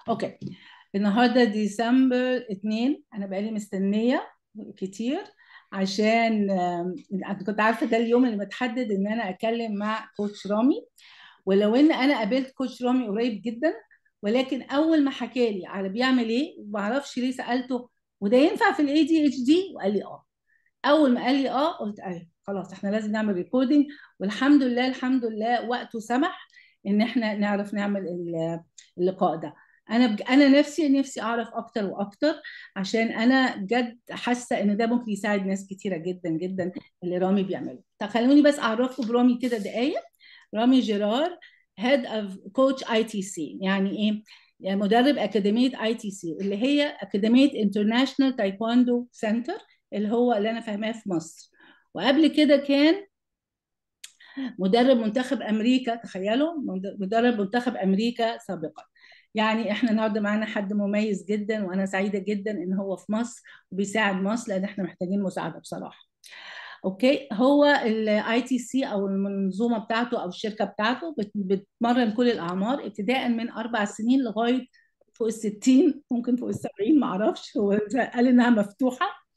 اوكي النهارده ديسمبر 2 انا بقالي مستنيه كتير عشان آم، أنا كنت عارفه ده اليوم اللي متحدد ان انا اتكلم مع كوتش رامي ولو ان انا قابلت كوتش رامي قريب جدا ولكن اول ما حكى لي على بيعمل ايه ما اعرفش ليه سالته وده ينفع في الاي دي اتش دي وقال لي اه اول ما قال لي اه قلت ايوه خلاص احنا لازم نعمل ريكوردنج والحمد لله الحمد لله وقته سمح ان احنا نعرف نعمل ال- اللقاء ده انا بج... انا نفسي نفسي اعرف اكتر واكتر عشان انا بجد حاسه ان ده ممكن يساعد ناس كتيره جدا جدا اللي رامي بيعمله طب خلوني بس اعرفكم برامي كده دقايق رامي جيرار هيد اوف كوتش اي تي سي يعني ايه يعني مدرب اكاديميه اي تي سي اللي هي اكاديميه انترناشونال تايكواندو سنتر اللي هو اللي انا فاهماه في مصر وقبل كده كان مدرب منتخب امريكا تخيلوا مدرب منتخب امريكا سابقا يعني احنا النهارده معانا حد مميز جدا وانا سعيده جدا ان هو في مصر وبيساعد مصر لان احنا محتاجين مساعده بصراحه اوكي هو الاي تي سي او المنظومه بتاعته او الشركه بتاعته بت- بتمرن كل الاعمار ابتداء من اربع سنين لغايه فوق ال 60 ممكن فوق ال 70 ما اعرفش هو قال انها مفتوحه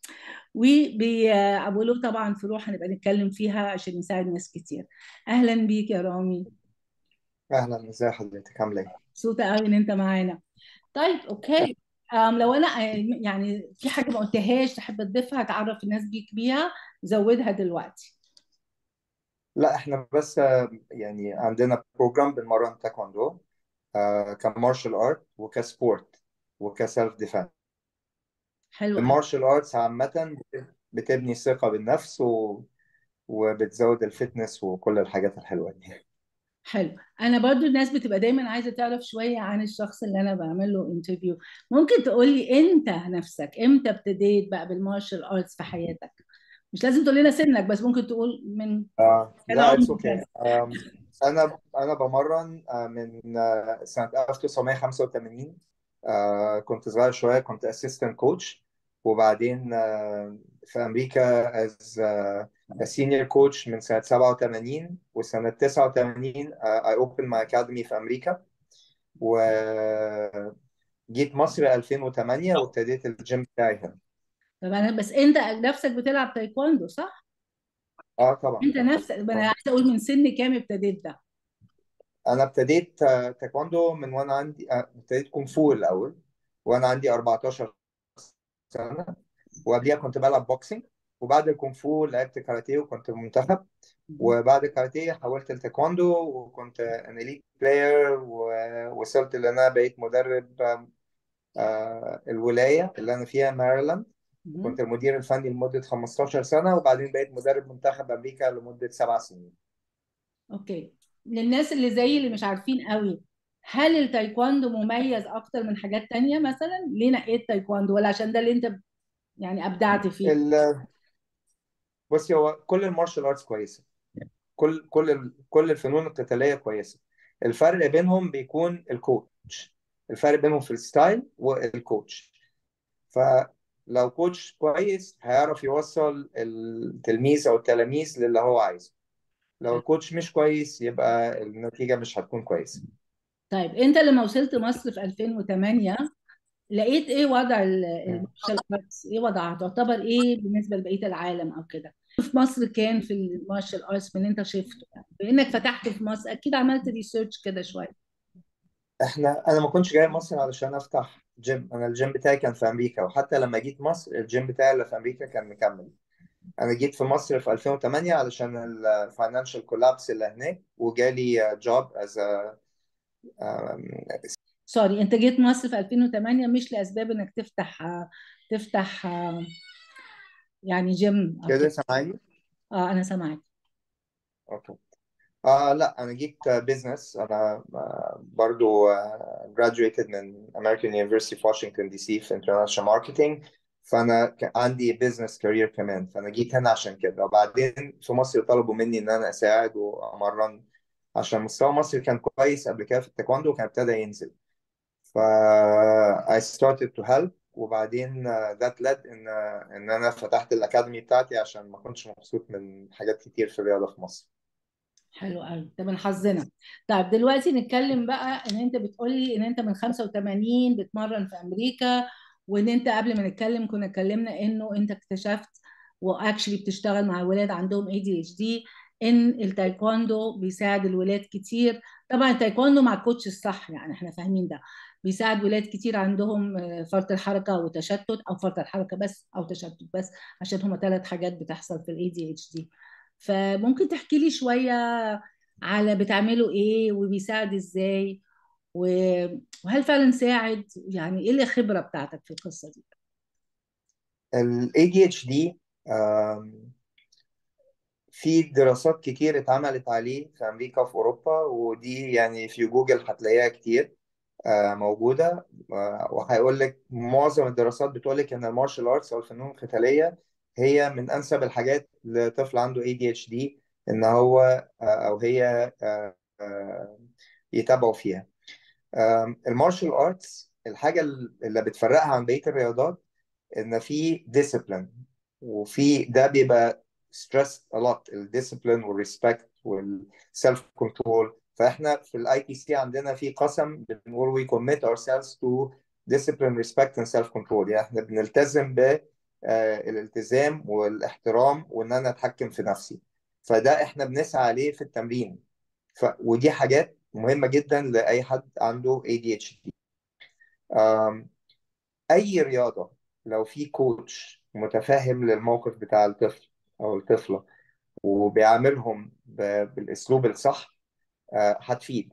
وله طبعا فروع هنبقى نتكلم فيها عشان يساعد ناس كتير اهلا بيك يا رامي اهلا ازي حضرتك عامله ايه مبسوطه قوي ان انت معانا طيب اوكي أم لو انا آه، يعني في حاجه ما قلتهاش تحب تضيفها تعرف الناس بيك بيها زودها دلوقتي لا احنا بس آه، يعني عندنا بروجرام بنمرن تايكوندو آه، كمارشال ارت وكسبورت وكسيلف ديفense حلو قوي المارشال ارتس عامه بتبني الثقه بالنفس و... وبتزود الفتنس وكل الحاجات الحلوه دي حلو انا برضو الناس بتبقى دايما عايزه تعرف شويه عن الشخص اللي انا بعمل له انترفيو ممكن تقول لي انت نفسك امتى ابتديت بقى بالمارشال ارتس في حياتك مش لازم تقول لنا سنك بس ممكن تقول من آه، كان لا اتس عمرك اوكي كذا انا انا بمرن آه، من آه، سنه 1985 آه، كنت صغير شويه كنت اسيستنت كوتش وبعدين آه، في امريكا از سينيور كوتش من سنه 87 وسنه 89 اي اوبن ماي اكاديمي في امريكا وجيت مصر 2008 وابتديت الجيم بتاعي هنا طب انا بس انت نفسك بتلعب تايكوندو صح اه طبعا انت نفسك انا آه. عايزه اقول من سن كام ابتديت ده انا ابتديت آه، تايكوندو من وانا عندي آه، ابتديت كونغ فو الاول وانا عندي 14 سنه وقبليها كنت بلعب بوكسينج وبعد الكونغ فو لعبت كاراتيه وكنت في المنتخب وبعد الكاراتيه حولت التايكوندو وكنت ان اليت بلاير ووصلت ان انا بقيت مدرب آم، آه، الولايه اللي انا فيها ماريلاند مهم. كنت المدير الفني لمده 15 سنه وبعدين بقيت مدرب منتخب امريكا لمده سبع سنين اوكي للناس اللي زيي اللي مش عارفين قوي هل التايكوندو مميز اكتر من حاجات تانية مثلا ليه نقيت تايكوندو ولا عشان ده اللي انت يعني ابدعت فيه ال- بصي هو كل المارشال ارتس كويسه كل كل ال- كل الفنون القتاليه كويسه الفرق بينهم بيكون الكوتش الفرق بينهم في الستايل والكوتش فلو كوتش كويس هيعرف يوصل التلميذ او التلاميذ للي هو عايزه لو الكوتش مش كويس يبقى النتيجه مش هتكون كويسه طيب انت لما وصلت مصر في 2008 لقيت ايه وضع المارشال ارتس ايه وضعها تعتبر ايه بالنسبه لبقيه العالم او كده في مصر كان في المارشال ارتس من اللي انت شفته يعني بانك فتحت في مصر اكيد عملت ريسيرش كده شويه احنا انا ما كنتش جاي مصر علشان افتح جيم انا الجيم بتاعي كان في امريكا وحتى لما جيت مصر الجيم بتاعي اللي في امريكا كان مكمل انا جيت في مصر في 2008 علشان الفاينانشال كولابس اللي هناك وجالي جوب از سوري انت جيت مصر في 2008 مش لاسباب انك تفتح تفتح يعني جيم او كده كده سامعني اه انا سامعك اوكي آه لا انا جيت بزنس انا آه، برضو آه، graduated من American University في واشنطن دي سي في international marketing فانا ك- عندي business career كمان فانا جيت هنا عشان كده وبعدين في مصر طلبوا مني ان انا اساعد وامرن عشان مستوى مصر كان كويس قبل كده في التايكوندو وكان ابتدى ينزل ف I started to help وبعدين uh, that led ان uh, ان انا فتحت الاكاديمي بتاعتي عشان ما كنتش مبسوط من حاجات كتير في الرياضه في مصر حلو قوي ده من حظنا طيب دلوقتي نتكلم بقى ان انت بتقولي ان انت من 85 بتمرن في امريكا وان انت قبل ما نتكلم كنا اتكلمنا انه انت اكتشفت واكشلي بتشتغل مع ولاد عندهم اي دي اتش دي ان التايكوندو بيساعد الولاد كتير طبعا التايكوندو مع الكوتش الصح يعني احنا فاهمين ده بيساعد ولاد كتير عندهم آه، فرط الحركه وتشتت او فرط الحركه بس او تشتت بس عشان هما ثلاث حاجات بتحصل في الاي دي اتش دي فممكن تحكي لي شويه على بتعملوا ايه وبيساعد ازاي و- وهل فعلا ساعد يعني ايه الخبره بتاعتك في القصه دي ال ADHD آم، في دراسات كتير اتعملت عليه في أمريكا وفي أوروبا ودي يعني في جوجل هتلاقيها كتير آه، موجودة آه، وهيقول لك معظم الدراسات بتقول لك إن المارشال آرتس أو الفنون القتالية هي من أنسب الحاجات لطفل عنده ADHD إن هو آه، أو هي آه، آه، يتابعوا فيها المارشال آرتس الحاجة اللي بتفرقها عن بقية الرياضات ان في ديسيبلين وفي ده بيبقى ستريس a lot الديسيبلين والريسبكت والسيلف كنترول فاحنا في الاي بي سي عندنا في قسم بنقول we commit ourselves to discipline respect and self control يعني احنا بنلتزم بالالتزام والاحترام وان انا اتحكم في نفسي فده احنا بنسعى عليه في التمرين ف... ودي حاجات مهمة جدا لأي حد عنده ADHD أم، أي رياضة لو في كوتش متفهم للموقف بتاع الطفل أو الطفلة وبيعاملهم ب- بالأسلوب الصح آه، هتفيد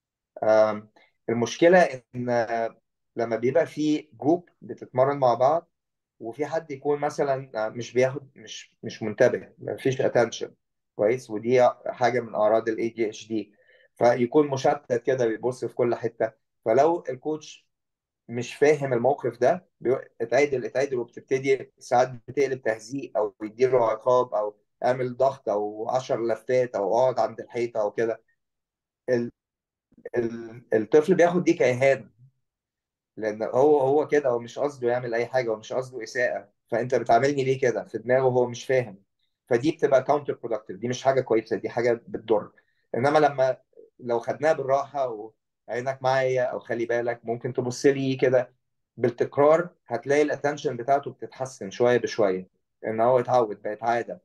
آم، المشكلة إن آه، لما بيبقى في جروب بتتمرن مع بعض وفي حد يكون مثلا آه، مش بياخد مش مش منتبه مفيش اتنشن كويس ودي حاجة من أعراض ال ADHD فيكون مشتت كده بيبص في كل حتة فلو الكوتش مش فاهم الموقف ده بيقول اتعدل اتعدل وبتبتدي ساعات بتقلب تهزيء او يديله عقاب او اعمل ضغط او 10 لفات او اقعد عند الحيطه او كده ال- ال- الطفل بياخد دي كإهانة لان هو هو كده هو مش قصده يعمل اي حاجه هو مش قصده اساءه فانت بتعاملني ليه كده في دماغه هو مش فاهم فدي بتبقى كاونتر برودكتيف دي مش حاجه كويسه دي حاجه بتضر انما لما لو خدناها بالراحه وعينك معايا او خلي بالك ممكن تبص لي كده بالتكرار هتلاقي الاتنشن بتاعته بتتحسن شويه بشويه ان هو اتعود بقت عاده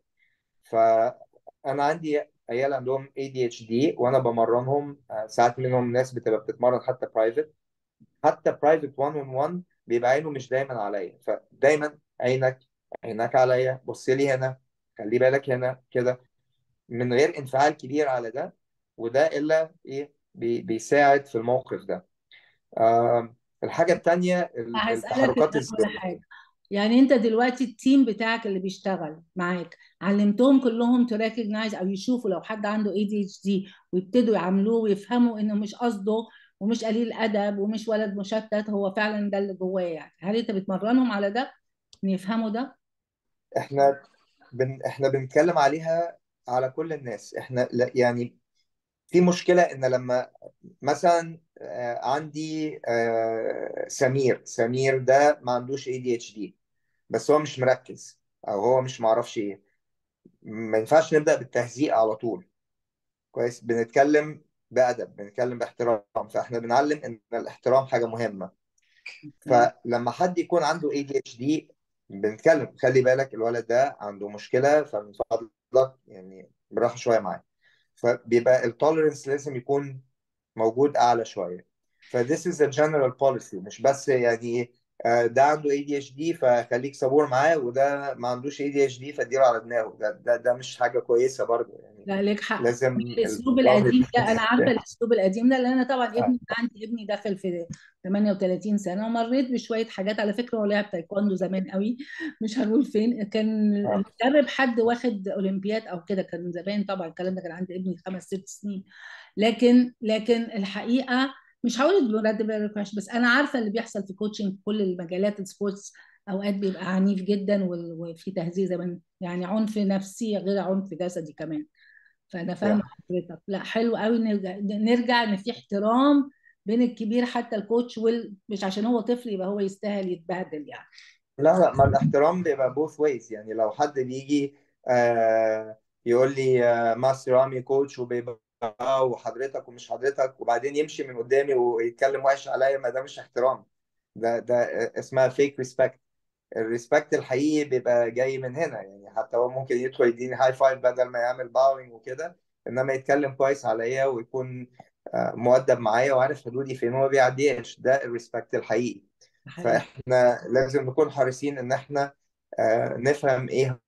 فانا عندي عيال عندهم ADHD وانا بمرنهم آه، ساعات منهم ناس بتبقى بتتمرن حتى برايفت حتى برايفت 1 اون 1 بيبقى عينه مش دايما عليا فدايما عينك عينك عليا بص لي هنا خلي بالك هنا كده من غير انفعال كبير على ده وده الا ايه بي بيساعد في الموقف ده آه الحاجة التانية ال- هسألك التحركات الأول الذهنية حاجة يعني انت دلوقتي التيم بتاعك اللي بيشتغل معاك علمتهم كلهم تراكجنايز او يشوفوا لو حد عنده اي دي اتش دي ويبتدوا يعاملوه ويفهموا انه مش قصده ومش قليل ادب ومش ولد مشتت هو فعلا ده اللي جواه يعني هل انت بتمرنهم على ده ان يفهموا ده احنا بن احنا بنتكلم عليها على كل الناس احنا لا يعني في مشكلة ان لما مثلا آه، عندي آه، سمير سمير ده ما عندوش ADHD بس هو مش مركز او هو مش معرفش ايه ما ينفعش نبدأ بالتهزيء على طول كويس بنتكلم بأدب بنتكلم باحترام فاحنا بنعلم ان الاحترام حاجة مهمة فلما حد يكون عنده ADHD بنتكلم خلي بالك الولد ده عنده مشكلة فمن فضلك يعني براحة شوية معاه فبيبقى التوليرنس لازم يكون موجود اعلى شويه ف this is a general policy مش بس يعني آه، ده عنده ADHD فخليك صبور معاه وده ما عندوش ADHD فاديله على دماغه ده ده ده مش حاجه كويسه برضه يعني لا ليك حق لازم الاسلوب الظاهر القديم ده انا عارفه الاسلوب القديم ده لان انا طبعا ابني عندي ابني داخل في 38 سنه ومريت بشويه حاجات على فكره هو لعب تايكوندو زمان قوي مش هنقول فين كان آه. المدرب حد واخد اولمبياد او كده كان من زمان طبعا الكلام ده كان عند ابني خمس ست سنين لكن لكن الحقيقه مش هقول المدرب وحش بس انا عارفه اللي بيحصل في كوتشنج في كل المجالات السبورتس اوقات بيبقى عنيف جدا وال- وفي تهزيء زمان يعني عنف نفسي غير عنف جسدي كمان فانا فاهمه Yeah. حضرتك لا حلو قوي نرجع نرجع ان في احترام بين الكبير حتى الكوتش وال... مش عشان هو طفل يبقى هو يستاهل يتبهدل يعني لا لا ما الاحترام بيبقى both ways يعني لو حد بيجي آه يقول لي آه، ماستر رامي كوتش وبيبقى وحضرتك ومش حضرتك وبعدين يمشي من قدامي ويتكلم وحش عليا ما ده مش احترام ده ده اسمها فيك ريسبكت الريسبكت الحقيقي بيبقى جاي من هنا يعني حتى هو ممكن يدخل يديني هاي فايف بدل ما يعمل باوينج وكده انما يتكلم كويس عليا ويكون آه، مؤدب معايا وعارف حدودي فين وما بيعديهاش ده الريسبكت الحقيقي حقيقي. فاحنا لازم نكون حريصين ان احنا آه، نفهم ايه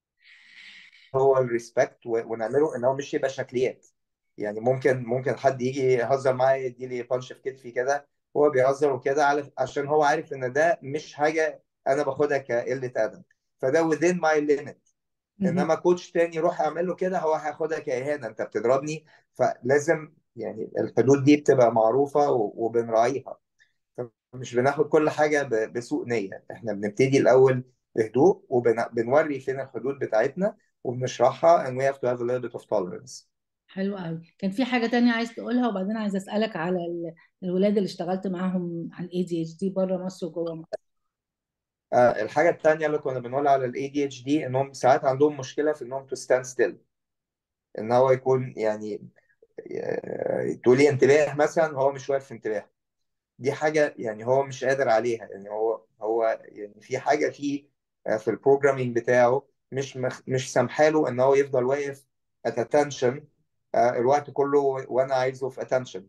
هو الريسبكت ونعمله ان هو مش يبقى شكليات يعني ممكن ممكن حد يجي يهزر معايا يدي لي بانش في كتفي كده هو بيهزر وكده على- عشان هو عارف ان ده مش حاجه انا باخدها كقله ادب فده within my limit مهم. انما كوتش تاني يروح اعمل له كده هو هياخدها كاهانه انت بتضربني فلازم يعني الحدود دي بتبقى معروفه و- وبنراعيها مش بناخد كل حاجه ب- بسوء نيه احنا بنبتدي الاول بهدوء وبنوري فين الحدود بتاعتنا وبنشرحها and we have to have a little bit of tolerance حلو قوي كان في حاجة تانية عايز تقولها وبعدين عايز أسألك على ال- الولاد اللي اشتغلت معاهم على الاي دي اتش دي بره مصر وجوه مصر آه، الحاجة التانية اللي كنا بنقولها على ال ADHD إنهم ساعات عندهم مشكلة في إنهم to stand still إن هو يكون يعني آه، تقولي انتباه مثلا هو مش واقف في انتباه دي حاجة يعني هو مش قادر عليها يعني هو هو يعني في حاجة فيه آه، في البروجرامينج بتاعه مش مخ مش سامحاله إن هو يفضل واقف at attention آه، الوقت كله وأنا عايزه في attention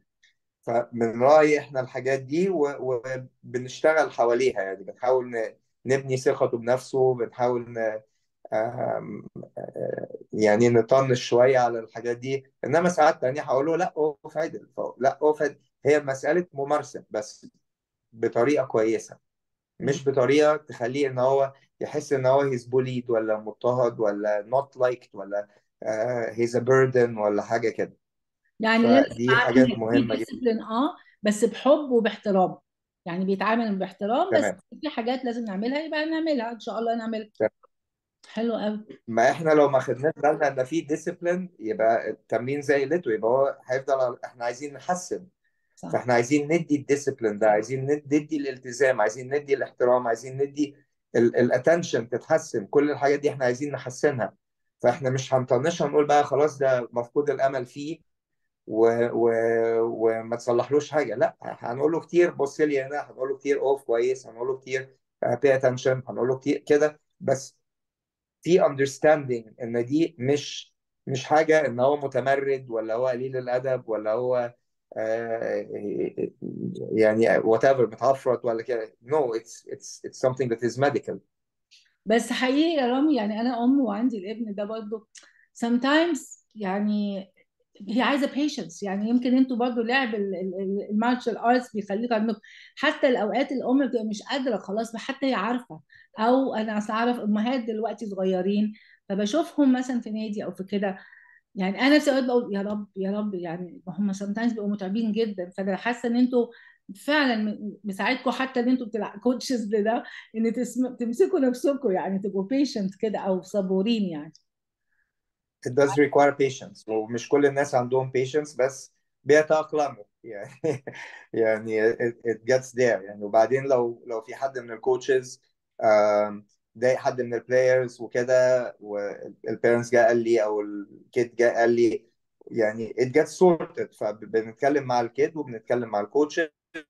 فبنراعي احنا الحاجات دي و- وبنشتغل حواليها يعني بنحاول ن- نبني ثقته بنفسه بنحاول ن- آم، آه، يعني نطنش شوية على الحاجات دي انما ساعات تانية هقول له لا اقف عدل ف- لا اقف عدل هي مسألة ممارسة بس بطريقة كويسة مش بطريقة تخليه ان هو يحس ان هو he's bullied ولا مضطهد ولا not liked ولا آه، he's a burden ولا حاجة كده يعني لازم فدي يبقى حاجات عندك في مهمة جدا ديسيبلين اه بس بحب وباحترام يعني بيتعامل باحترام بس تمام في حاجات لازم نعملها يبقى نعملها ان شاء الله نعملها حلو قوي ما احنا لو ما خدناش بالنا ان في ديسيبلين يبقى التمرين زي قلته يبقى هو هيفضل على- احنا عايزين نحسن صح فاحنا عايزين ندي الديسيبلين ده عايزين ند- ندي الالتزام عايزين ندي الاحترام عايزين ندي الاتنشن تتحسن كل الحاجات دي احنا عايزين نحسنها فاحنا مش هنطنشها ونقول بقى خلاص ده مفقود الامل فيه و... و... وما تصلحلوش حاجه لا هنقول له كتير بص لي هنا هنقول له كتير اوف كويس هنقول له كتير بي اتنشن هنقول له كتير كده بس في understanding ان دي مش مش حاجه ان هو متمرد ولا هو قليل الادب ولا هو آه، يعني whatever متعفرت ولا كده no it's it's it's something that is medical بس حقيقي يا رامي يعني انا ام وعندي الابن ده برضه sometimes يعني هي عايزه patience يعني يمكن انتوا برضه لعب المارشال ارتس بيخليك عندك حتى الاوقات الام بتبقى مش قادره خلاص حتى هي عارفه او انا اصل اعرف امهات دلوقتي صغيرين فبشوفهم مثلا في نادي او في كده يعني انا في اوقات بقول يا رب يا رب يعني هم sometimes بيبقوا متعبين جدا فانا حاسه ان انتوا فعلا م- مساعدكم حتى ان انتوا بتلعبوا كوتشز لده ان تسم... تمسكوا نفسكم يعني تبقوا patient كده او صبورين يعني it does require patience ومش كل الناس عندهم patience بس بيتأقلموا يعني يعني it, it gets there يعني وبعدين لو لو في حد من الكوتشز ضايق حد من البلايرز وكده والبيرنتس جه قال لي او الكيد جه قال لي يعني it gets sorted فبنتكلم مع الكيد وبنتكلم مع الكوتشز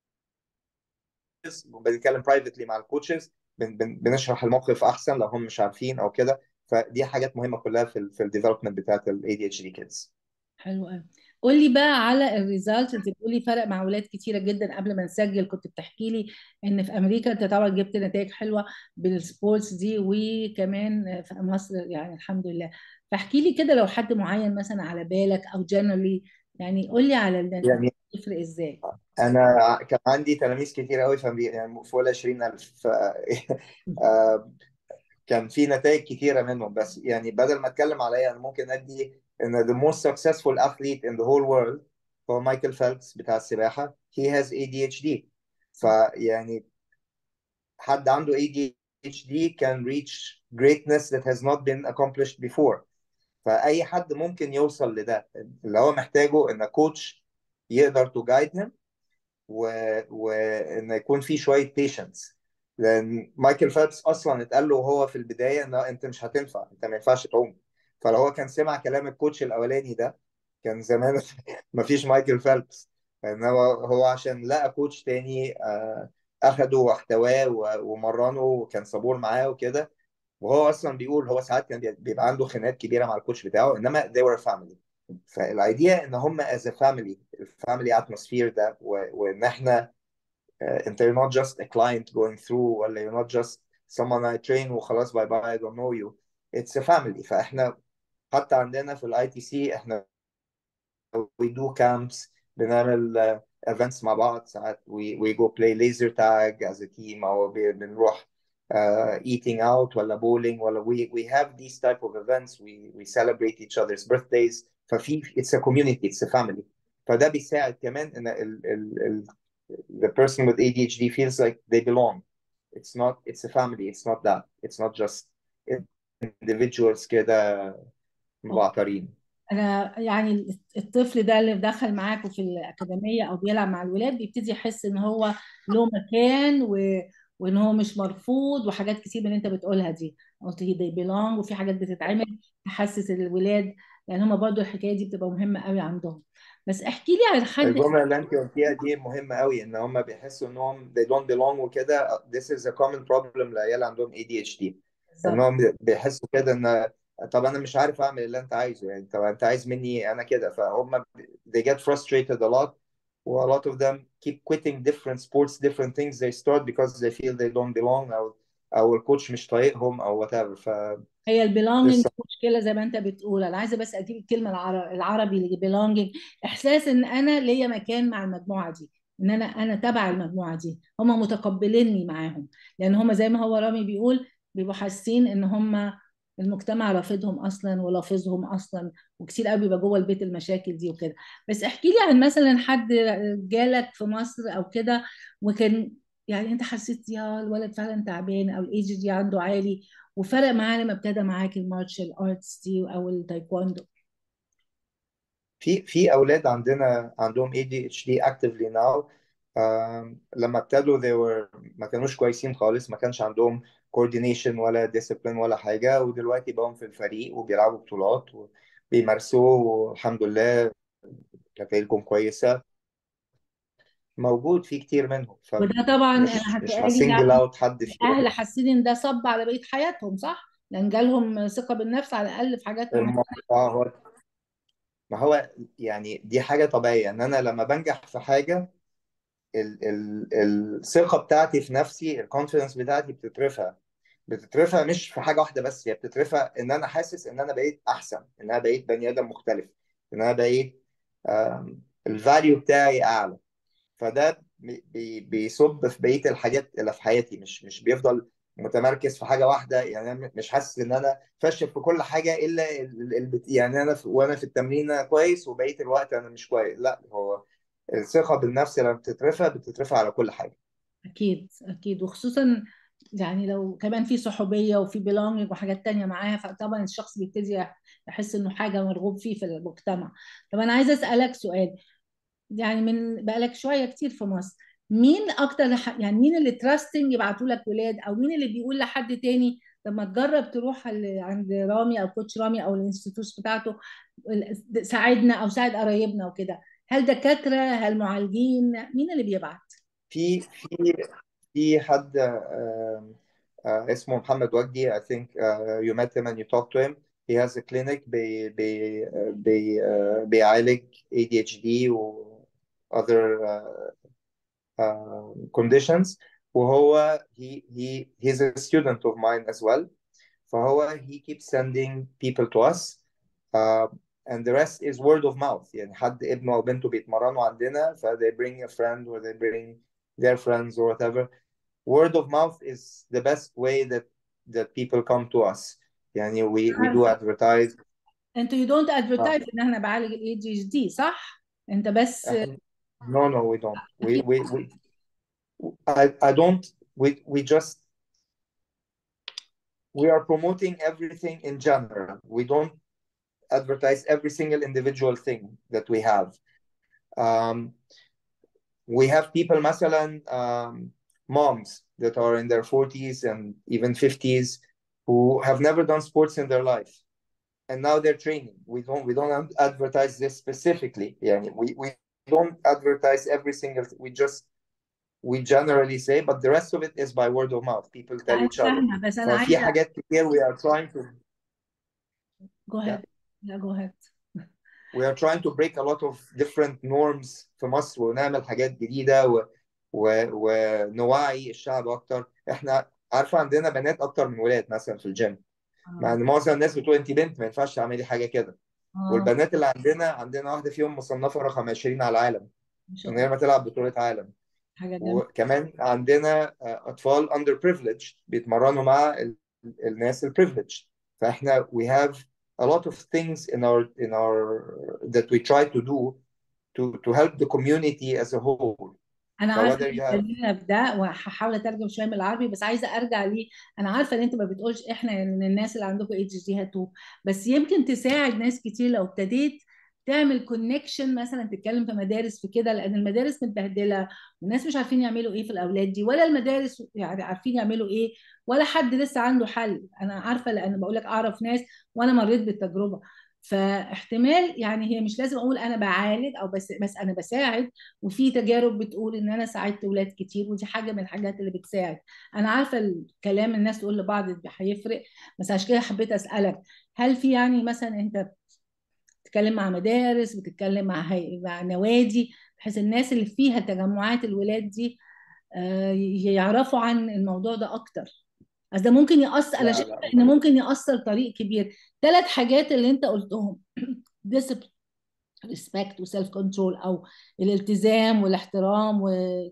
وبنتكلم privately مع الكوتشز بن بن بنشرح الموقف احسن لو هم مش عارفين او كده فدي حاجات مهمه كلها في ال في الديفلوبمنت بتاعت ال ADHD kids حلو قوي قول لي بقى على الريزالت انت بتقولي فرق مع اولاد كتيره جدا قبل ما نسجل كنت بتحكي لي ان في امريكا انت طبعا جبت نتائج حلوه بالسبورتس دي وكمان في مصر يعني الحمد لله فاحكي لي كده لو حد معين مثلا على بالك او جنرالي يعني قول لي على النتائج يعني تفرق ازاي انا كان عندي تلاميذ كتير قوي فبي يعني فوق ال 20000 ف آه، كان في نتائج كتيره منهم بس يعني بدل ما اتكلم عليا انا ممكن ادي ان the most successful athlete in the whole world هو مايكل فيلبس بتاع السباحه he has ADHD فيعني حد عنده ADHD can reach greatness that has not been accomplished before فأي حد ممكن يوصل لده اللي هو محتاجه إن كوتش يقدر to guide him و... وإن يكون في شوية patience لأن مايكل فيلبس أصلا اتقال له وهو في البداية إن أنت مش هتنفع أنت ما ينفعش تعوم فلو هو كان سمع كلام الكوتش الاولاني ده كان زمان مفيش مايكل فيلبس ان هو هو عشان لقى كوتش تاني آه، اخده واحتواه و- ومرنه وكان صبور معاه وكده وهو اصلا بيقول هو ساعات كان بي- بيبقى عنده خناقات كبيره مع الكوتش بتاعه انما they were family فالايديا ان هم as a family الفاميلي اتموسفير ده و- وان احنا uh, انت you're not just a client going through ولا you're not just someone I train وخلاص باي باي I don't know you it's a family فاحنا حتى عندنا في الاي تي سي احنا we do camps بنعمل uh, events مع بعض ساعات we, we go play laser tag as a team او ب- بنروح uh, eating out ولا bowling ولا we, we have these type of events we, we celebrate each other's birthdays ففي it's a community it's a family فده بيساعد كمان ان ال, ال, ال, the person with ADHD feels like they belong it's not it's a family it's not that it's not just individuals كده مبعترين انا يعني الطفل ده اللي دخل معاكم في الاكاديميه او بيلعب مع الولاد بيبتدي يحس ان هو له مكان و... وان هو مش مرفوض وحاجات كتير من اللي انت بتقولها دي قلت هي they belong وفي حاجات بتتعمل تحسس الولاد لان هم برضو الحكايه دي بتبقى مهمه قوي عندهم بس احكي لي عن حد الجملة اللي انت قلتيها دي مهمة قوي ان هم بيحسوا انهم they don't belong وكده this is a common problem للعيال عندهم ADHD بالظبط انهم بيحسوا كده ان طب انا مش عارف اعمل اللي انت عايزه يعني طب انت عايز مني انا كده فهم they get frustrated a lot و a lot of them keep quitting different sports different things they start because they feel they don't belong او او الكوتش مش طايقهم او whatever ف هي البيلونجينج لسه مشكله زي ما انت بتقول انا عايزه بس اجيب الكلمه العر- العربي اللي بيلونجينج احساس ان انا ليا مكان مع المجموعه دي ان انا انا تبع المجموعه دي هم متقبليني معاهم لان هم زي ما هو رامي بيقول بيبقوا حاسين ان هم المجتمع رافضهم اصلا ولافظهم اصلا وكتير قوي بيبقى جوه البيت المشاكل دي وكده بس احكي لي عن مثلا حد جالك في مصر او كده وكان يعني انت حسيت يا الولد فعلا تعبان او الايدج دي عنده عالي وفرق معاه لما ابتدى معاك المارشال ارتس دي او التايكوندو في في اولاد عندنا عندهم ADHD actively now um, لما ابتدوا they were ما كانوش كويسين خالص ما كانش عندهم coordination ولا discipline ولا حاجة ودلوقتي بقوا في الفريق وبيلعبوا بطولات وبيمارسوا والحمد لله نتائجهم كويسة موجود في كتير منهم وده طبعا فمش انا مش هتقالي هسنجل ده اوت حد فيهم الاهل حاسين ان ده صب على بقيه حياتهم صح؟ لان جالهم ثقه بالنفس على الاقل في حاجات معينه الموضوع هو ما هو يعني دي حاجة طبيعية ان انا لما بنجح في حاجة ال ال الثقة بتاعتي في نفسي الكونفيدنس بتاعتي بتترفع بتترفع مش في حاجة واحدة بس هي بتترفع ان انا حاسس ان انا بقيت احسن ان انا بقيت بني ادم مختلف ان انا بقيت الفاليو بتاعي اعلى فده بي- بي- بيصب في بقية الحاجات اللي في حياتي مش مش بيفضل متمركز في حاجة واحدة يعني أنا مش حاسس إن أنا فاشل في كل حاجة إلا ال- ال- يعني أنا في وأنا في التمرين أنا كويس وبقية الوقت أنا مش كويس لا هو الثقة بالنفس لما بتترفع بتترفع على كل حاجة اكيد اكيد وخصوصا يعني لو كمان في صحوبيه وفي بيلونجينج وحاجات تانية معاها فطبعا الشخص بيبتدي يحس انه حاجه مرغوب فيه في المجتمع طب انا عايزه اسالك سؤال يعني من بقالك شويه كتير في مصر مين اكتر ح- يعني مين اللي تراستنج يبعتوا لك ولاد او مين اللي بيقول لحد تاني لما تجرب تروح ال- عند رامي او كوتش رامي او الانستيتوت بتاعته ال- ساعدنا او ساعد قرايبنا وكده هل دكاتره هل معالجين مين اللي بيبعت في في في حد آم، آه، اسمه محمد وجدي I think uh, you met him and you talked to him he has a clinic بي بي بي آه، بيعالج ADHD و other uh, uh, conditions وهو he he he's a student of mine as well فهو he keeps sending people to us uh, and the rest is word of mouth يعني حد ابنه او بنته بيتمرنوا عندنا ف they bring a friend or they bring their friends or whatever word of mouth is the best way that that people come to us يعني we we do عارفه advertise انتوا you don't uh, advertise ان احنا بعالج الاي دي دي صح انت بس إحنا- no no we don't we اكيد we, we I, I don't we we just we are promoting everything in general we don't advertise every single individual thing that we have um, we have people مثلا um, moms that are in their 40s and even 50s who have never done sports in their life and now they're training we don't we don't advertise this specifically يعني we we don't advertise every single we just we generally say but the rest of it is by word of mouth people tell أنا each other فاهمة بس أنا ففي عايزة حاجات كتير we are trying to go ahead لا go ahead we are trying to break a lot of different norms في مصر ونعمل حاجات جديدة و... و... ونوعي الشعب أكتر إحنا عارفة عندنا بنات أكتر من ولاد مثلا في الجيم مع اه إن معظم الناس بتقول أنت بنت ما ينفعش تعملي حاجة كده اه والبنات اللي عندنا عندنا واحدة فيهم مصنفة رقم 20 على العالم ما شاء من غير الله ما تلعب بطولة عالم حاجة جميلة وكمان عندنا آه، أطفال underprivileged بيتمرنوا مع ال... الناس الprivileged فإحنا we have a lot of things in our in our that we try to do to to help the community as a whole انا عارفه فwhether ان you have اتكلمنا في ده وهحاول اترجم شويه من العربي بس عايزه ارجع ليه انا عارفه ان انت ما بتقولش احنا ان الناس اللي عندكم اي دي هاتوه بس يمكن تساعد ناس كتير لو ابتديت تعمل كونكشن مثلا تتكلم في مدارس في كده لان المدارس متبهدله والناس مش عارفين يعملوا ايه في الاولاد دي ولا المدارس يعني عارفين يعملوا ايه ولا حد لسه عنده حل انا عارفه لان بقول لك اعرف ناس وانا مريت بالتجربه فاحتمال يعني هي مش لازم اقول انا بعالج او بس بس انا بساعد وفي تجارب بتقول ان انا ساعدت ولاد كتير ودي حاجه من الحاجات اللي بتساعد انا عارفه الكلام الناس تقول لبعض هيفرق بس عشان كده حبيت اسالك هل في يعني مثلا انت بتتكلم مع مدارس بتتكلم مع هي... مع نوادي بحيث الناس اللي فيها تجمعات الولاد دي آه، يعرفوا عن الموضوع ده اكتر بس ده ممكن يأثر انا لا شايفه لا ان ممكن يأثر طريق كبير ثلاث حاجات اللي انت قلتهم ديسبلين ريسبكت وسيلف كنترول او الالتزام والاحترام و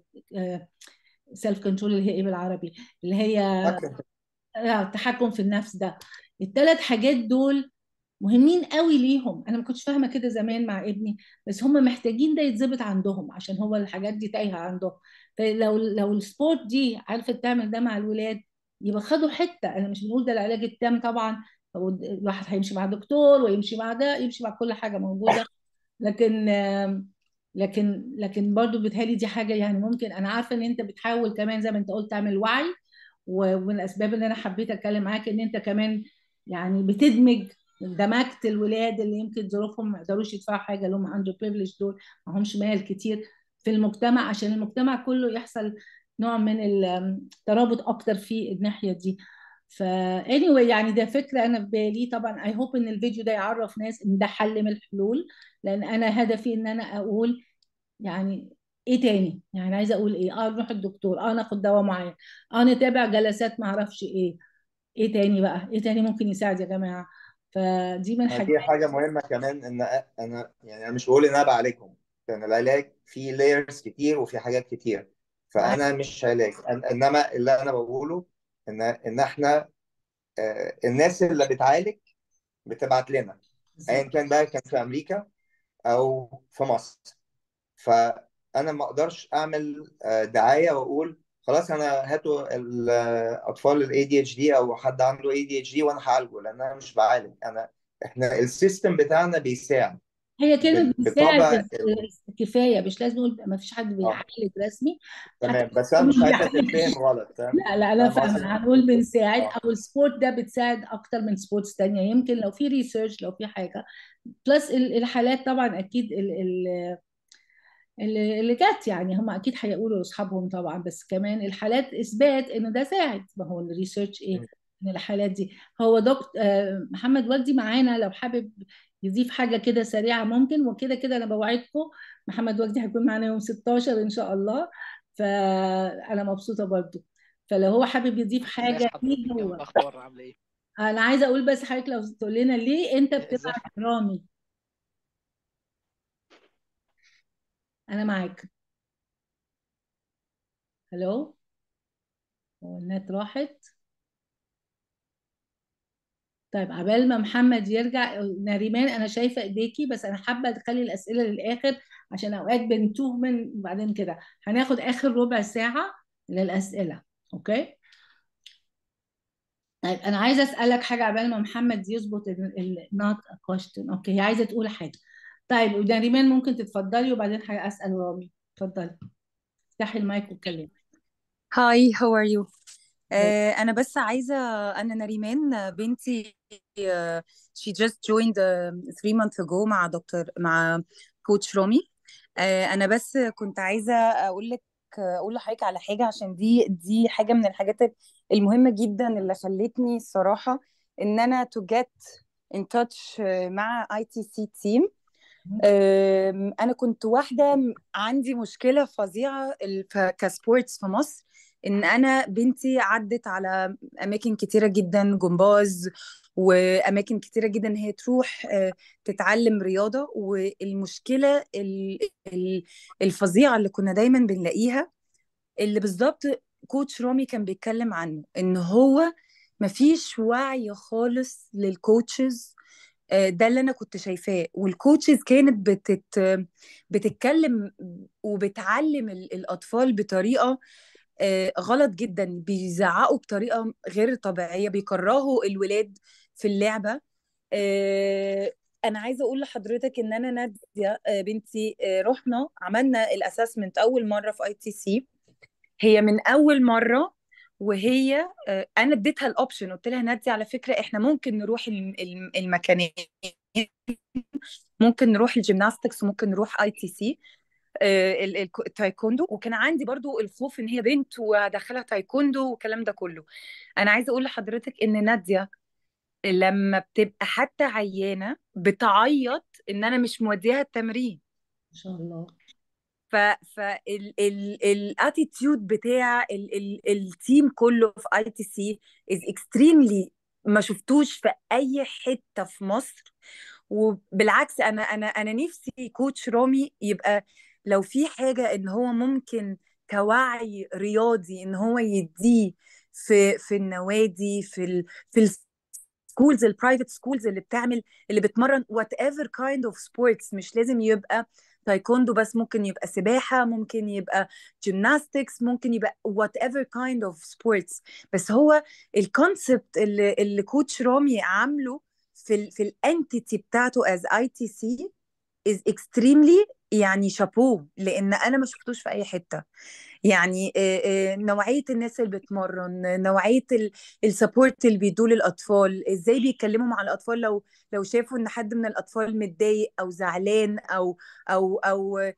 سيلف كنترول اللي هي ايه بالعربي اللي هي حكم آه، التحكم في النفس ده الثلاث حاجات دول مهمين قوي ليهم انا ما كنتش فاهمه كده زمان مع ابني بس هم محتاجين ده يتظبط عندهم عشان هو الحاجات دي تايهه عندهم فلو لو السبورت دي عرفت تعمل ده مع الولاد يبقى خدوا حته انا مش بنقول ده العلاج التام طبعا هو الواحد هيمشي مع دكتور ويمشي مع ده يمشي مع كل حاجه موجوده لكن آم، لكن لكن برضو بتهيألي دي حاجه يعني ممكن انا عارفه ان انت بتحاول كمان زي ما انت قلت تعمل وعي ومن الاسباب اللي انا حبيت اتكلم معاك ان انت كمان يعني بتدمج دمجت الولاد اللي يمكن ظروفهم ما يقدروش يدفعوا حاجه اللي هم عنده بريفليج دول ما همش مال كتير في المجتمع عشان المجتمع كله يحصل نوع من الترابط اكتر في الناحيه دي ف anyway يعني ده فكره انا في بالي طبعا اي هوب ان الفيديو ده يعرف ناس ان ده حل من الحلول لان انا هدفي ان انا اقول يعني ايه تاني يعني عايزه اقول ايه اه نروح الدكتور اه ناخد دواء معين اه نتابع جلسات ما اعرفش ايه ايه تاني بقى ايه تاني ممكن يساعد يا جماعه فدي من ما الحاجات في حاجة مهمة كمان إن أنا يعني أنا مش بقول إن أنا بعالجهم لأن العلاج فيه layers كتير وفي حاجات كتير فأنا مش علاج أن- إنما اللي أنا بقوله إن إن إحنا آه، الناس اللي بتعالج بتبعت لنا أيا كان بقى كان في أمريكا أو في مصر فأنا ما أقدرش أعمل آه، دعاية وأقول خلاص أنا هاتوا الأطفال ال ADHD أو حد عنده ADHD وأنا هعالجه لأن أنا مش بعالج أنا إحنا السيستم بتاعنا بيساعد هي كلمة بال- بيساعد بطبع بس كفاية مش لازم نقول ما فيش حد اه بيعالج رسمي حتى تمام بس انا هم مش عايزها بيعالجوا تتفهم غلط فاهم لا لا انا فاهم قصدي فاهمه هنقول بنساعد اه او السبورت ده بتساعد اكتر من سبورتس تانية يمكن لو في ريسيرش لو في حاجه بلس الحالات طبعا اكيد ال- ال- اللي اللي جت يعني هم اكيد هيقولوا لاصحابهم طبعا بس كمان الحالات اثبات ان ده ساعد ما هو الريسيرش ايه ان الحالات دي هو دكتور محمد وجدي معانا لو حابب يضيف حاجه كده سريعه ممكن وكده كده انا بوعدكم محمد وجدي هيكون معانا يوم 16 ان شاء الله فانا مبسوطه برضو فلو هو حابب يضيف ازي حاجه ليه حضرتك هو الاخبار عامله ايه انا عايزه اقول بس حضرتك لو تقول لنا ليه انت ازي بتبعت رامي انا معاك هلو هو النت راحت طيب عبال ما محمد يرجع نريمان انا شايفه ايديكي بس انا حابه تخلي الاسئله للاخر عشان اوقات بنتوه من بعدين كده هناخد اخر ربع ساعه للاسئله اوكي طيب انا عايزه اسالك حاجه عبال ما محمد يظبط النوت كويستشن اوكي هي عايزه تقول حاجه طيب نريمان ممكن تتفضلي وبعدين هسال رامي اتفضلي افتحي المايك واتكلمي Hi, how are you? آه، أنا بس عايزة أنا نريمان بنتي آه، she just joined uh, three months ago مع دكتور مع كوتش رامي آه، أنا بس كنت عايزة أقول لك أقول لحضرتك على حاجة عشان دي دي حاجة من الحاجات المهمة جدا اللي خلتني الصراحة إن أنا to get in touch مع ITC team أم، انا كنت واحده م- عندي مشكله فظيعه ال- ف- كسبورتس في مصر ان انا بنتي عدت على اماكن كتيره جدا جمباز واماكن كتيره جدا إن هي تروح آه، تتعلم رياضه والمشكله ال- ال- الفظيعه اللي كنا دايما بنلاقيها اللي بالظبط كوتش رامي كان بيتكلم عنه ان هو مفيش وعي خالص للكوتشز آه، ده اللي انا كنت شايفاه والكوتشز كانت بتت بتتكلم وبتعلم ال- الاطفال بطريقه آه، غلط جدا بيزعقوا بطريقه غير طبيعيه بيكرهوا الولاد في اللعبه آه، انا عايزه اقول لحضرتك ان انا ناديه آه، بنتي آه، رحنا عملنا الاسسمنت اول مره في اي تي سي هي من اول مره وهي آه، انا اديتها الاوبشن قلت لها ناديه على فكره احنا ممكن نروح الم- الم- المكانين ممكن نروح الجيمناستكس وممكن نروح اي تي سي التايكوندو وكان عندي برضو الخوف ان هي بنت وادخلها تايكوندو والكلام ده كله انا عايزه اقول لحضرتك ان ناديه لما بتبقى حتى عيانه بتعيط ان انا مش موديها التمرين ما شاء الله ف فال ال الاتيتيود بتاع ال ال التيم كله في اي تي سي از اكستريملي ما شفتوش في اي حته في مصر وبالعكس انا انا انا نفسي كوتش رامي يبقى لو في حاجه ان هو ممكن كوعي رياضي ان هو يديه في في النوادي في ال في السكولز البرايفت سكولز اللي بتعمل اللي بتمرن وات ايفر كايند اوف سبورتس مش لازم يبقى تايكوندو بس ممكن يبقى سباحة ممكن يبقى جيمناستكس ممكن يبقى whatever kind of sports بس هو الكونسبت اللي اللي كوتش رامي عامله في ال في الانتيتي بتاعته as ITC is extremely يعني شابوه لان انا ما شفتوش في اي حته يعني آه، آه، نوعيه الناس اللي بتمرن نوعيه السبورت اللي بيدوه للاطفال ازاي بيتكلموا مع الاطفال لو لو شافوا ان حد من الاطفال متضايق او زعلان او او او ال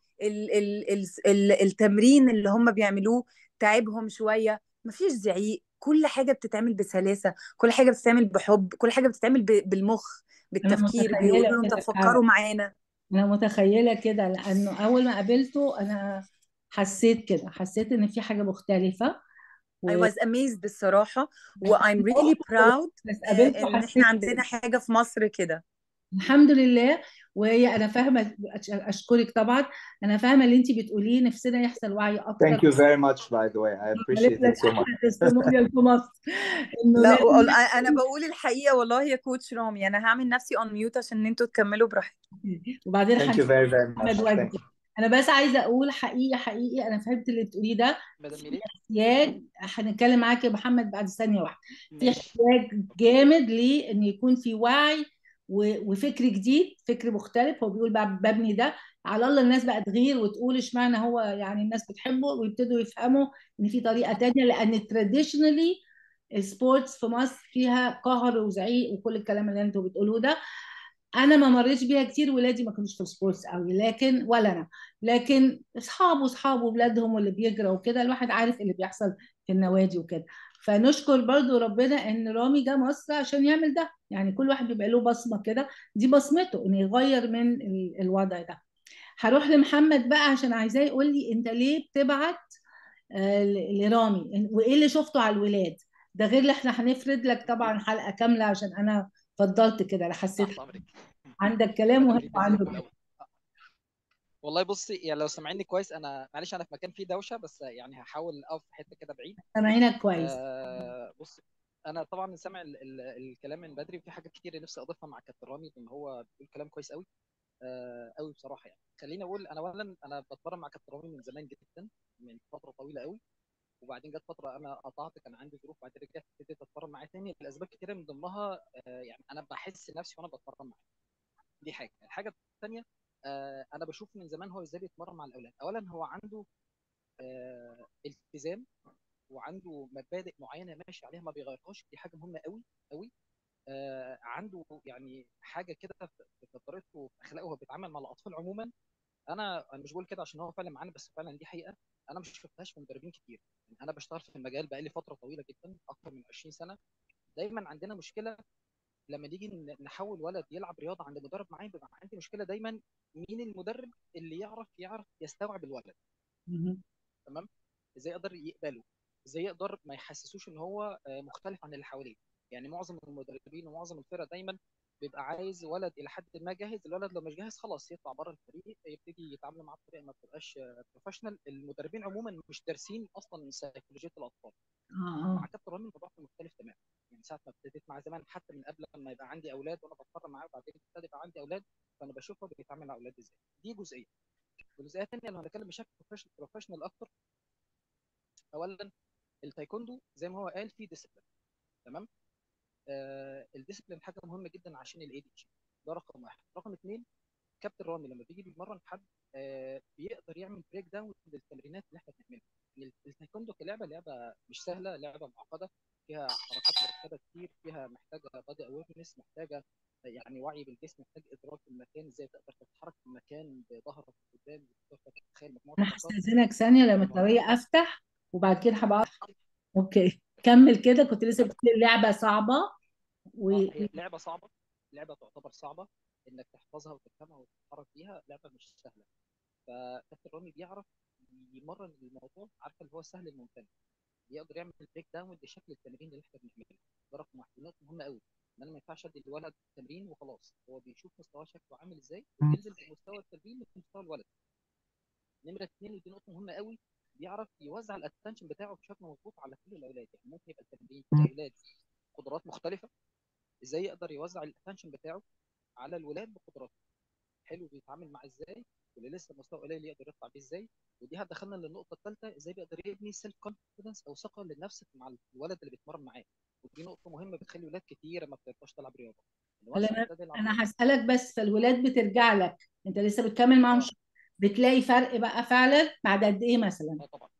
ال ال ال التمرين اللي هم بيعملوه تعبهم شويه مفيش زعيق كل حاجه بتتعمل بسلاسه كل حاجه بتتعمل بحب كل حاجه بتتعمل ب- بالمخ انا بالتفكير متخيله بيقولوا لهم طب كده فعلا فكروا معانا انا متخيله كده لانه اول ما قابلته انا حسيت كده حسيت ان في حاجه مختلفه I و was amazed الصراحة و I'm really proud بس آه، قابلته ان حسيت احنا عندنا حاجة في مصر كده الحمد لله وهي انا فاهمه أش- اشكرك طبعا انا فاهمه اللي انت بتقوليه نفسنا يحصل وعي اكتر Thank you very much by the way I appreciate لك it so much احلى تستمونيال في مصر انه لا لازم وال- انا بقول الحقيقة والله يا كوتش رامي انا هعمل نفسي on mute عشان انتوا تكملوا براحتكم وبعدين Thank you هنشوف very very محمد much وجدي thank you انا بس عايزه اقول حقيقي حقيقي انا فهمت اللي بتقوليه ده مدام في ميريت احتياج هنتكلم معاك يا محمد بعد ثانيه واحده في ماشي احتياج جامد لان يكون في وعي و- وفكر جديد فكر مختلف هو بيقول بقى ببني ده على الله الناس بقى تغير وتقول اشمعنى هو يعني الناس بتحبه ويبتدوا يفهموا ان في طريقه تانية لان تراديشنالي السبورتس في مصر فيها قهر وزعيق وكل الكلام اللي انتوا بتقولوه ده انا ما مريتش بيها كتير ولادي ما كانوش في السبورتس قوي لكن ولا انا لكن اصحابه اصحابه ولادهم واللي بيجروا وكده الواحد عارف اللي بيحصل في النوادي وكده فنشكر برضو ربنا ان رامي جه مصر عشان يعمل ده يعني كل واحد بيبقى له بصمه كده دي بصمته انه يغير من ال- الوضع ده هروح لمحمد بقى عشان عايزاه يقول لي انت ليه بتبعت آه، ل- لرامي وايه اللي شفته على الولاد ده غير اللي احنا هنفرد لك طبعا حلقه كامله عشان انا فضلت كده انا حسيت تحت امرك عندك كلام مدام وهو ميريت ازيكم عنده كلام الاول والله بصي يعني لو سامعيني كويس انا معلش انا في مكان فيه دوشه بس يعني هحاول اقف في حته كده بعيد سامعينك كويس آه بص انا طبعا سامع ال ال الكلام من بدري وفي حاجات كتير نفسي اضيفها مع كابتن رامي ان هو بيقول كلام كويس قوي آه قوي بصراحه يعني خليني اقول انا اولا انا بتمرن مع كابتن رامي من زمان جدا من فتره طويله قوي وبعدين جت فتره انا قطعت كان عندي ظروف بعد كده رجعت ابتديت اتمرن معاه تاني لاسباب كتيره من ضمنها آه يعني انا بحس نفسي وانا بتمرن معاه دي حاجه الحاجه الثانيه آه انا بشوف من زمان هو ازاي بيتمرن مع الاولاد اولا هو عنده آه التزام وعنده مبادئ معينه ماشي عليها ما بيغيرهاش دي حاجه مهمه قوي قوي آه عنده يعني حاجه كده في في طريقته وفي اخلاقه وهو بيتعامل مع الاطفال عموما انا انا مش بقول كده عشان هو فعلا معانا بس فعلا دي حقيقه انا مش شفتهاش في مدربين كتير يعني انا بشتغل في المجال بقالي فتره طويله جدا اكتر من 20 سنه دايما عندنا مشكله لما نيجي ن- نحول ولد يلعب رياضه عند مدرب معين بيبقى عندي مشكله دايما مين المدرب اللي يعرف يعرف يستوعب الولد مهم. تمام ازاي يقدر يقبله ازاي يقدر ما يحسسوش ان هو آه، مختلف عن اللي حواليه يعني معظم المدربين ومعظم الفرق دايما بيبقى عايز ولد الى حد ما جاهز الولد لو مش جاهز خلاص يطلع بره الفريق يبتدي يتعامل معاه بطريقه ما بتبقاش بروفيشنال المدربين عموما مش دارسين اصلا سيكولوجيه الاطفال اه مع اه كابتن رامي الموضوع كان مختلف تماما يعني ساعه ما ابتديت مع زمان حتى من قبل ما يبقى عندي اولاد وانا بتمرن معاه وبعدين ابتدى يبقى عندي اولاد فانا بشوف هو بيتعامل مع اولاد ازاي دي جزئيه الجزئيه الثانيه لو هنتكلم بشكل بروفيشنال اكتر اولا التايكوندو زي ما هو قال فيه ديسيبلين تمام آه الديسيبلين حاجه مهمه جدا عشان الاي دي ده رقم واحد رقم اثنين كابتن رامي لما بيجي بيمرن حد آه بيقدر يعمل بريك داون للتمرينات اللي احنا بنعملها يعني التايكوندو كلعبه لعبه مش سهله لعبه معقده فيها حركات مركبه كتير فيها محتاجه بادي اويرنس محتاجه يعني وعي بالجسم محتاج ادراك المكان ازاي تقدر تتحرك في المكان بظهرك قدام تقدر تتخيل مجموعه انا حركات هستأذنك ثانية لما الطريقة افتح وبعد كده هبقى اوكي كمل كده كنت لسه بتقول اللعبة صعبة و... اه هي لعبه صعبه لعبه تعتبر صعبه انك تحفظها وتفهمها وتتحرك فيها لعبه مش سهله فكابتن رامي بيعرف يمرن الموضوع عارفه اللي هو سهل الممتنع يقدر يعمل بريك داون لشكل التمرين اللي احنا بنعمله ده رقم واحد دي نقطه مهمه قوي ان انا ما ينفعش ادي الولد تمرين وخلاص هو بيشوف مستواه شكله عامل ازاي وبينزل بمستوى التمرين لمستوى الولد نمره اثنين ودي نقطه مهمه قوي بيعرف يوزع الاتنشن بتاعه بشكل مظبوط على كل الاولاد يعني ممكن يبقى التمرين في اولاد قدرات مختلفه ازاي يقدر يوزع الاتنشن بتاعه على الولاد بقدراتهم حلو بيتعامل مع ازاي واللي لسه مستوى قليل يقدر يطلع بيه ازاي ودي هتدخلنا للنقطه الثالثه ازاي بيقدر يبني سيلف كونفيدنس او ثقه للنفس مع الولد اللي بيتمرن معاه ودي نقطه مهمه بتخلي ولاد كتير ما بتقدرش تلعب رياضه هلا الولد انا ابتدى يلعب أنا رياضه هسألك بس فالولاد بترجع لك انت لسه بتكمل معاهم اه شغل. بتلاقي فرق بقى فعلا بعد قد ايه مثلا اه طبعا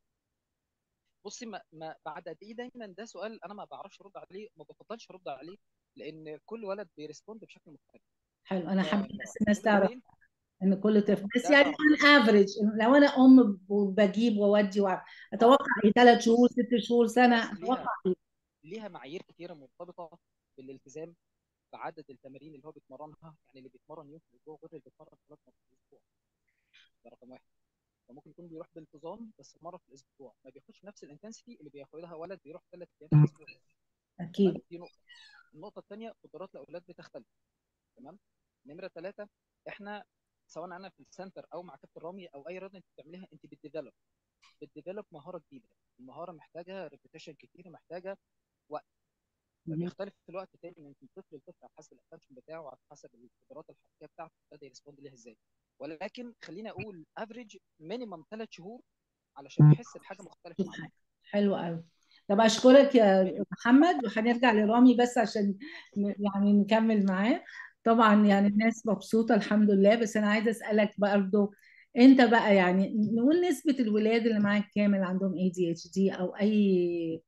بصي ما, ما بعد قد ايه دايما ده سؤال انا ما بعرفش ارد عليه ما بفضلش ارد عليه لان كل ولد بيرسبوند بشكل مختلف حلو انا ده حابه ده بس الناس نمره تعرف اثنين ان كل اه طفل بس ده يعني تعرف on افريج لو انا ام وبجيب واودي وأعمل، اه اتوقع ايه ثلاث شهور بص ست شهور سنه بص اتوقع ليها ايه ليها معايير كتيره مرتبطه بالالتزام بعدد التمارين اللي هو بيتمرنها يعني اللي بيتمرن يوم في الاسبوع غير اللي بيتمرن ثلاث مرات في الاسبوع ده رقم واحد فممكن يكون بيروح بانتظام بس مره في الاسبوع ما بياخدش نفس الانتنسيتي اللي بياخدها ولد بيروح ثلاث ايام في الاسبوع تمام اكيد دي نقطه النقطه الثانيه قدرات الاولاد بتختلف تمام نمره ثلاثه احنا سواء انا في السنتر او مع كابتن رامي او اي رياضه انت بتعمليها انت بتديفلوب بتديفلوب مهاره جديده المهاره محتاجه ريبيتيشن كتير محتاجه وقت مهم. فبيختلف في الوقت تاني من طفل لطفل على حسب الاتنشن بتاعه وعلى حسب القدرات الحركيه بتاعته ابتدى يرسبوند ليها ازاي ولكن خلينا اقول افريج مينيمم ثلاث شهور علشان يحس بحاجه مختلفه معاه حلو قوي طب اشكرك يا مينيمم محمد وهنرجع لرامي بس عشان ن- يعني نكمل معاه طبعا يعني الناس مبسوطه الحمد لله بس انا عايزه اسالك برضه انت بقى يعني نقول نسبه الولاد اللي معاك كامل عندهم اي دي اتش دي او اي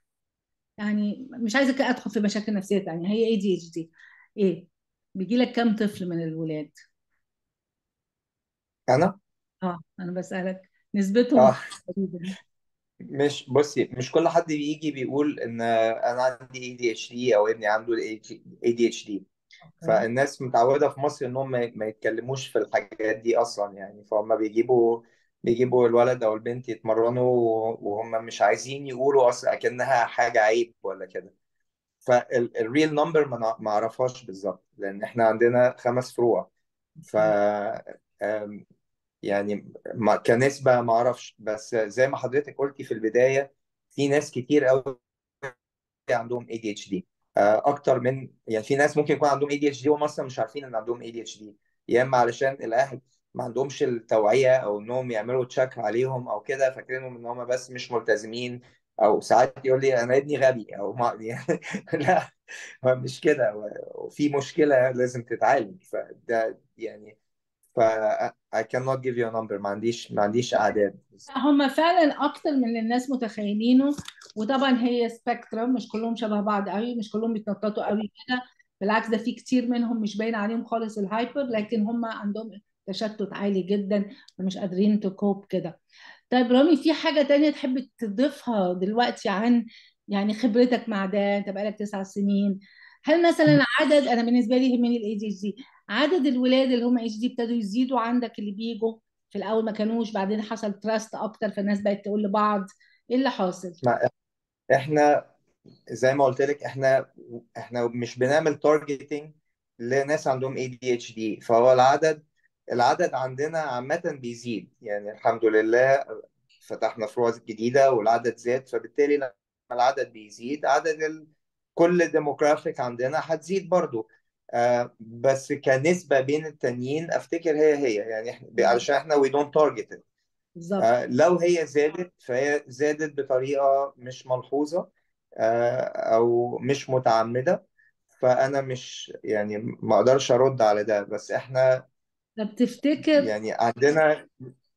يعني مش عايزه ادخل في مشاكل نفسيه يعني هي اي دي اتش دي ايه بيجي لك كام طفل من الولاد انا اه انا بسالك نسبتهم اه تقريبا مش بصي مش كل حد بيجي بيقول ان انا عندي اي دي اتش دي او ابني عنده اي دي اتش دي اوكي فالناس متعوده في مصر انهم ما ما يتكلموش في الحاجات دي اصلا يعني فهم بيجيبوا بيجيبوا الولد او البنت يتمرنوا وهم مش عايزين يقولوا اصلا اكنها حاجه عيب ولا كده فالريل نمبر ما اعرفهاش بالظبط لان احنا عندنا خمس فروع ف اوكي آم، يعني ما كنسبة ما اعرفش بس زي ما حضرتك قلتي في البداية في ناس كتير قوي عندهم اي دي اتش دي اكتر من يعني في ناس ممكن يكون عندهم اي دي اتش دي وهم اصلا مش عارفين ان عندهم اي دي اتش دي يا اما علشان الاهل ما عندهمش التوعية او انهم يعملوا تشيك عليهم او كده فاكرينهم ان هم بس مش ملتزمين او ساعات يقول لي انا ابني غبي او ما يعني لا هو مش كده وفي مشكلة لازم تتعالج فده يعني ف I cannot give you a number ما عنديش ما عنديش اعداد هم فعلا اكتر من اللي الناس متخيلينه وطبعا هي سبيكترم مش كلهم شبه بعض قوي مش كلهم بيتنططوا قوي كده بالعكس ده في كتير منهم مش باين عليهم خالص الهايبر لكن هم عندهم تشتت عالي جدا ومش قادرين تكوب كده طيب رامي في حاجة تانية تحب تضيفها دلوقتي عن يعني خبرتك مع ده انت بقالك تسع سنين هل مثلا عدد انا بالنسبة لي يهمني الاي دي دي عدد الولاد اللي هم اتش دي ابتدوا يزيدوا عندك اللي بيجوا في الاول ما كانوش بعدين حصل تراست اكتر فالناس بقت تقول لبعض ايه اللي حاصل ما احنا زي ما قلت لك احنا احنا مش بنعمل تارجتنج لناس عندهم ADHD فهو العدد العدد عندنا عامة بيزيد يعني الحمد لله فتحنا فروع جديدة والعدد زاد فبالتالي لما العدد بيزيد عدد ال... كل ديموغرافيك عندنا هتزيد برضو آه بس كنسبة بين التانيين افتكر هي هي يعني احنا علشان احنا we don't target it بالظبط آه لو هي زادت فهي زادت بطريقة مش ملحوظة آه او مش متعمدة فانا مش يعني ما اقدرش ارد على ده بس احنا طب تفتكر يعني عندنا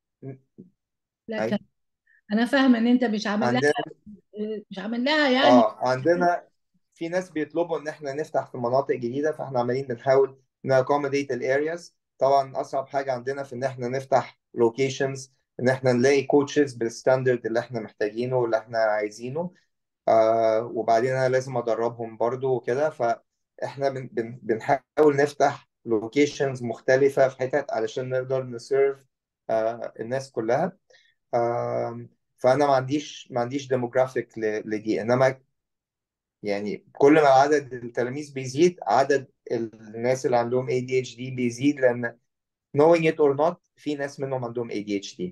لا أي كان انا فاهمه ان انت مش عامل لها عندنا مش عامل لها يعني اه عندنا في ناس بيطلبوا ان احنا نفتح في مناطق جديده فاحنا عمالين بنحاول ناكوموديت الارياز طبعا اصعب حاجه عندنا في ان احنا نفتح لوكيشنز ان احنا نلاقي كوتشز بالستاندرد اللي احنا محتاجينه واللي احنا عايزينه آه وبعدين انا لازم ادربهم برضو وكده فاحنا بن بن بنحاول نفتح لوكيشنز مختلفه في حتت علشان نقدر نسيرف آه الناس كلها آه فانا ما عنديش ما عنديش ديموغرافيك لدي انما يعني كل ما عدد التلاميذ بيزيد عدد الناس اللي عندهم ADHD بيزيد لان knowing it or not في ناس منهم عندهم ADHD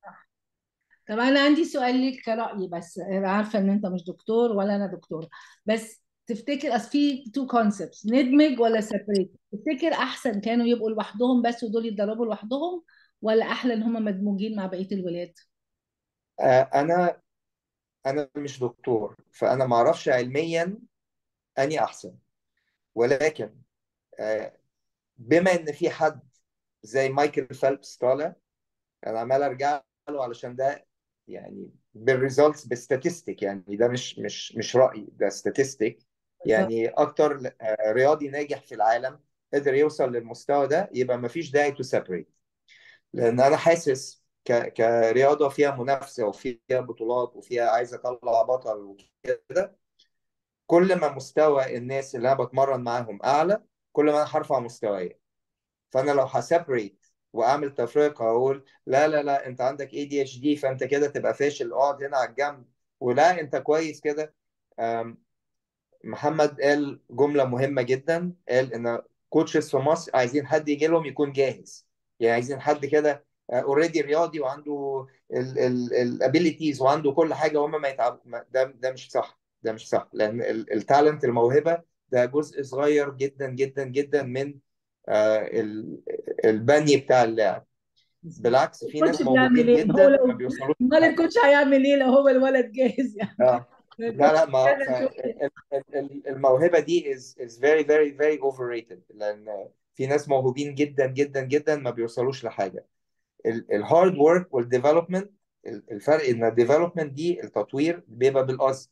طب انا عندي سؤال ليك كرأي بس انا عارفه ان انت مش دكتور ولا انا دكتوره بس تفتكر اصل في تو كونسبتس ندمج ولا سيبريت تفتكر احسن كانوا يبقوا لوحدهم بس ودول يتدربوا لوحدهم ولا احلى ان هم مدموجين مع بقيه الولاد آه انا انا مش دكتور فانا ما اعرفش علميا اني احسن ولكن آه بما ان في حد زي مايكل فيلبس طالع انا عمال ارجع له علشان ده يعني بالريزلتس بالستاتستيك يعني ده مش مش مش رأي ده ستاتستيك يعني اكتر آه، رياضي ناجح في العالم قدر يوصل للمستوى ده يبقى ما فيش داعي تو سيبريت لان انا حاسس ك... كرياضه فيها منافسه وفيها بطولات وفيها عايز اطلع بطل وكده كل ما مستوى الناس اللي انا بتمرن معاهم اعلى كل ما انا هرفع مستواي فانا لو هسبريت واعمل تفرقه واقول لا لا لا انت عندك اي دي اتش دي فانت كده تبقى فاشل اقعد هنا على الجنب ولا انت كويس كده أم، محمد قال جمله مهمه جدا قال ان كوتشز في مصر عايزين حد يجي لهم يكون جاهز يعني عايزين حد كده اوريدي رياضي وعنده الابيليتيز وعنده كل حاجه وهم ما يتعب ما- ده ده مش صح ده مش صح لان التالنت الموهبه ده جزء صغير جدا جدا جدا من آه، ال- البني بتاع اللاعب بالعكس في ناس الكوتش بيعمل موهوبين ايه ما هو جدا ما لو بيوصلوش امال الكوتش هيعمل ايه لو هو الولد جاهز يعني اه لا الكوتش لا ما ف- فعلا شغل. ال- ال- ال- الموهبة دي is is very very very overrated لأن في ناس موهوبين جدا جدا جدا ما بيوصلوش لحاجة الهارد ورك والديفلوبمنت الفرق ان الديفلوبمنت دي التطوير بيبقى بالقصد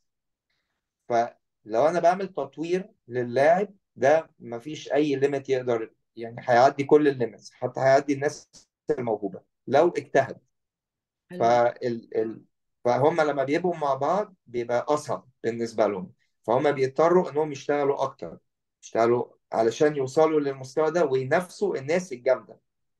فلو انا بعمل تطوير للاعب ده ما فيش اي ليميت يقدر يعني هيعدي كل الليميتس حتى هيعدي الناس الموهوبة لو اجتهد حلو. فال... ال... فهم لما بيبقوا مع بعض بيبقى أصعب بالنسبة لهم فهم بيضطروا إنهم يشتغلوا أكتر يشتغلوا علشان يوصلوا للمستوى ده وينافسوا الناس الجامدة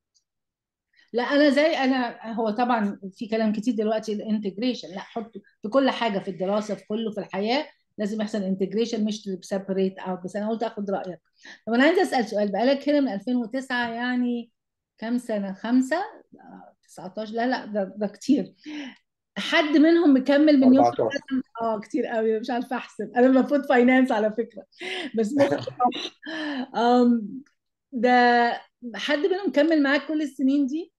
لا انا زي انا هو طبعا في كلام كتير دلوقتي الانتجريشن لا حط في كل حاجه في الدراسه في كله في الحياه لازم يحصل انتجريشن مش سيبريت اوت بس انا قلت اخد رايك طب انا عايزه اسال سؤال بقالك هنا من 2009 يعني كام سنه خمسه آه، 19 لا لا ده, ده كتير حد منهم مكمل من يوم 14 اه كتير قوي مش عارفه احسب انا المفروض فاينانس على فكره بس مخي راح. أم، ده حد منهم كمل معاك كل السنين دي